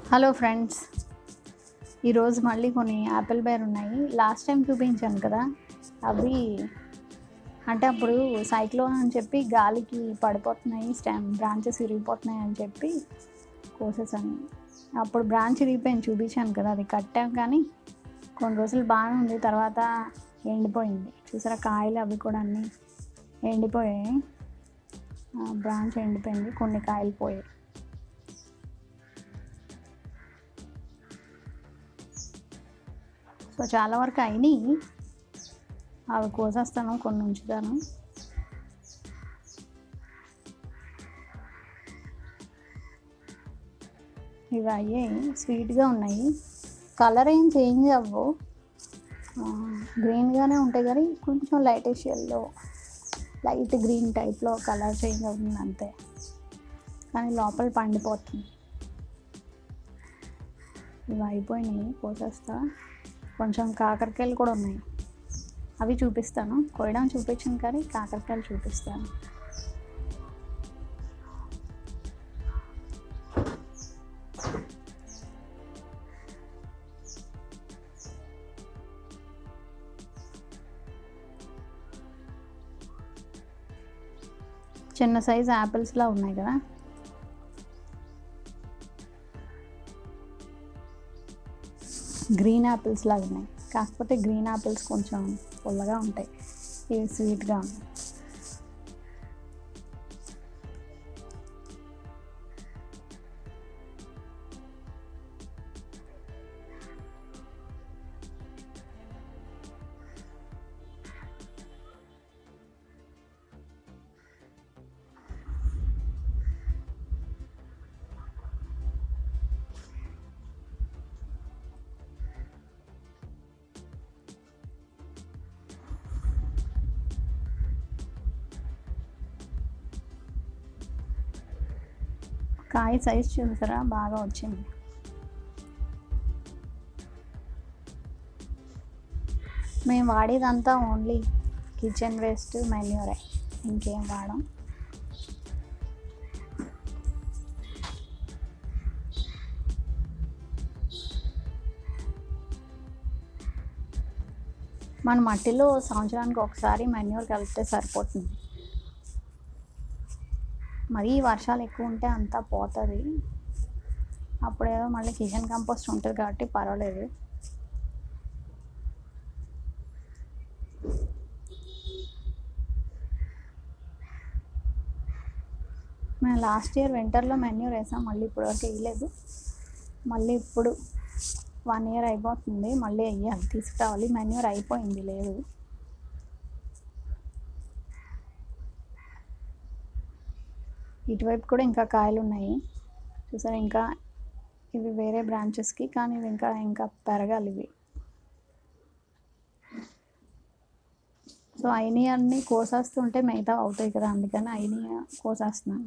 hello friends ఈరోజు మళ్ళీ కొన్ని యాపిల్ బేర్ ఉన్నాయి లాస్ట్ టైం చూపించాను కదా అవి అంటే అప్పుడు సైక్లోన్ అని చెప్పి గాలికి పడిపోతున్నాయి స్టెమ్ బ్రాంచెస్ ఇరిగిపోతున్నాయి అని చెప్పి కోసేసాను అప్పుడు బ్రాంచ్ ఇరిగిపోయింది చూపించాను కదా అది కట్టాం కానీ కొన్ని రోజులు బాగానే ఉంది తర్వాత ఎండిపోయింది చూసారా కాయలు అవి కూడా అన్నీ ఎండిపోయాయి బ్రాంచ్ ఎండిపోయింది కొన్ని కాయలు పోయాయి సో చాలా వరకు అయినాయి అవి కోసేస్తాను కొన్ని ఉంచుతాను ఇవి అయ్యాయి స్వీట్గా ఉన్నాయి కలర్ ఏం చేంజ్ అవ్వవు గ్రీన్గానే ఉంటాయి కానీ కొంచెం లైటిష్ ఎల్లో లైట్ గ్రీన్ టైప్లో కలర్ చేంజ్ అవుతుంది అంతే కానీ లోపల పండిపోతుంది ఇవి అయిపోయినాయి కోసేస్తా కొంచెం కాకరకాయలు కూడా ఉన్నాయి అవి చూపిస్తాను కోయడం చూపించాను కానీ కాకరకాయలు చూపిస్తాను చిన్న సైజ్ యాపిల్స్లా ఉన్నాయి కదా గ్రీన్ యాపిల్స్ లాగా ఉన్నాయి కాకపోతే గ్రీన్ యాపిల్స్ కొంచెం పుల్లగా ఉంటాయి ఇవి స్వీట్గా ఉన్నాయి కాయ సైజ్ చూసారా బాగా వచ్చింది మేము వాడేదంతా ఓన్లీ కిచెన్ వేస్ట్ మెన్యూరే ఇంకేం వాడం మన మట్టిలో సంవత్సరానికి ఒకసారి మెన్యూర్ కలిపితే సరిపోతుంది మరీ వర్షాలు ఎక్కువ ఉంటే అంతా పోతుంది అప్పుడేదో మళ్ళీ కిచెన్ కంపోస్ట్ ఉంటుంది కాబట్టి పర్వాలేదు మేము లాస్ట్ ఇయర్ వింటర్లో మెన్యూ వేసాం మళ్ళీ ఇప్పటివరకు వేయలేదు మళ్ళీ ఇప్పుడు వన్ ఇయర్ అయిపోతుంది మళ్ళీ వెయ్యాలి తీసుకురావాలి మెన్యూర్ అయిపోయింది లేదు ఇటువైపు కూడా ఇంకా కాయలు ఉన్నాయి చూసారా ఇంకా ఇవి వేరే బ్రాంచెస్కి కానీ ఇవి ఇంకా ఇంకా పెరగాలి ఇవి సో అయినవి అన్నీ కోసేస్తుంటే మిగతా అవుతాయి కదా అందుకని అయినవి కోసేస్తున్నాను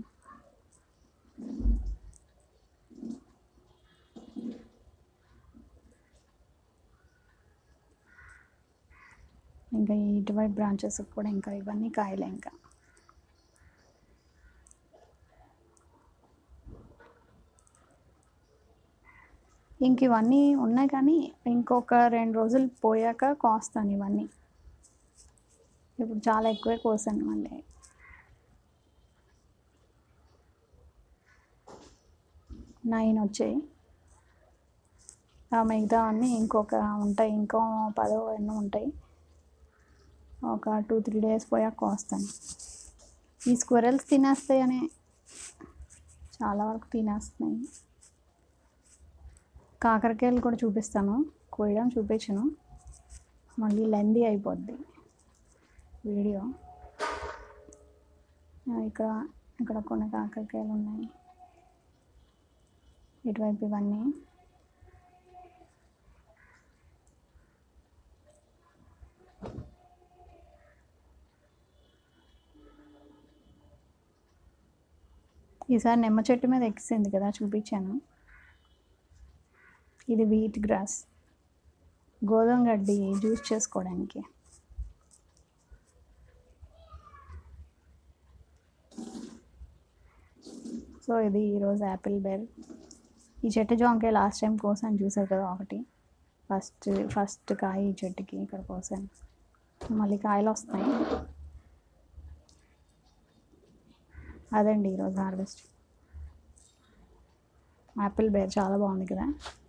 ఇంకా ఇటువైపు బ్రాంచెస్ కూడా ఇంకా ఇవన్నీ కాయలే ఇంకా ఇంక ఇవన్నీ ఉన్నాయి కానీ ఇంకొక రెండు రోజులు పోయాక కోస్తాను ఇవన్నీ ఇప్పుడు చాలా ఎక్కువే కోసాను మళ్ళీ నైన్ వచ్చాయి ఆ మిగతా అన్నీ ఇంకొక ఉంటాయి ఇంకో పదో ఎన్నో ఉంటాయి ఒక టూ త్రీ డేస్ పోయాక కోస్తాను ఈ స్క్వెరల్స్ తినేస్తాయని చాలా వరకు తినేస్తున్నాయి కాకరకాయలు కూడా చూపిస్తాను కోయడం చూపించను మళ్ళీ లెందీ అయిపోద్ది వీడియో ఇక్కడ ఇక్కడ కొన్ని కాకరకాయలు ఉన్నాయి ఇటువైపు ఇవన్నీ ఈసారి నిమ్మ చెట్టు మీద ఎక్కింది కదా చూపించాను ఇది వీట్ గ్రాస్ గోధుమ గడ్డి జ్యూస్ చేసుకోవడానికి సో ఇది ఈరోజు యాపిల్ బెల్ ఈ చెట్టు జాంకాయ లాస్ట్ టైం కోసాను చూసారు కదా ఒకటి ఫస్ట్ ఫస్ట్ కాయ ఈ చెట్టుకి ఇక్కడ కోసాను మళ్ళీ కాయలు వస్తాయి అదండి ఈరోజు హార్వెస్ట్ యాపిల్ బేర్ చాలా బాగుంది కదా